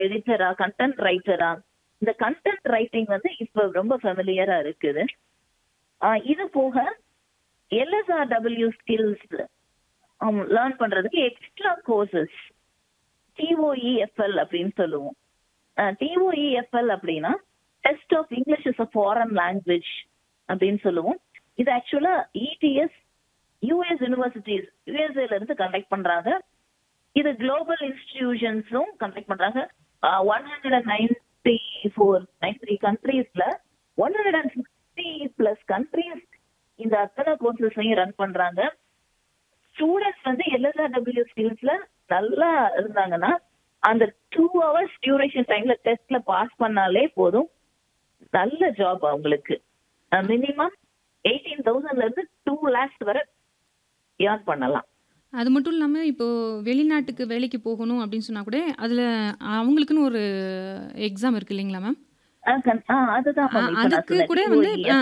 எடிட்டரா content ரைட்டரா இந்த content writing வந்து இப்ப ரொம்ப ஃபெமிலியரா இருக்குது ஆஹ் இது போக எல்எஸ்ஆர்டபிள்யூ ஸ்கில்ஸ் லேர்ன் பண்றதுக்கு எக்ஸ்ட்ரா கோர்சஸ் டிஓஇஎஃப்எல் அப்படின்னு சொல்லுவோம் டிஓஇஎஃப்எல் அப்படின்னா test of English is a foreign language அப்படின்னு சொல்லுவோம் இது ஆக்சுவலா இடிஎஸ் யூஎஸ் யூனிவர்சிட்டிஸ் யூஎஸ்ஏல இருந்து கண்டக்ட் பண்றாங்க இது குளோபல் இன்ஸ்டிடியூஷன்ஸும் கண்டக்ட் பண்றாங்க one hundred and ninety four ninety three கண்ட்ரீஸ்ல one hundred and sixty plus countries இந்த அத்தனை கோர்சஸையும் ரன் பண்றாங்க ஸ்டூடெண்ட்ஸ் வந்து எல்எஸ்ஆர்டபிள்யூ ஸ்கில்ஸ்ல நல்லா இருந்தாங்கன்னா அந்த டூ ஹவர்ஸ் டியூரேஷன் டைம்ல டெஸ்ட்ல பாஸ் பண்ணாலே போதும் நல்ல ஜாப் அவங்களுக்கு மினிமம் எயிட்டீன் தௌசண்ட்ல இருந்து டூ லேக்ஸ் வரை ஏர்ன் பண்ணலாம் அது மட்டும் இல்லாமல் இப்போ வெளிநாட்டுக்கு வேலைக்கு போகணும் அப்படின்னு சொன்னா கூட அதில் அவங்களுக்குன்னு ஒரு எக்ஸாம் இருக்கு இல்லைங்களா மேம் ஆ, கண்- ஆ, அதுதான் ma'am இப்ப நான் அதுக்கு சொன்னேன். கூட வந்து TOEF.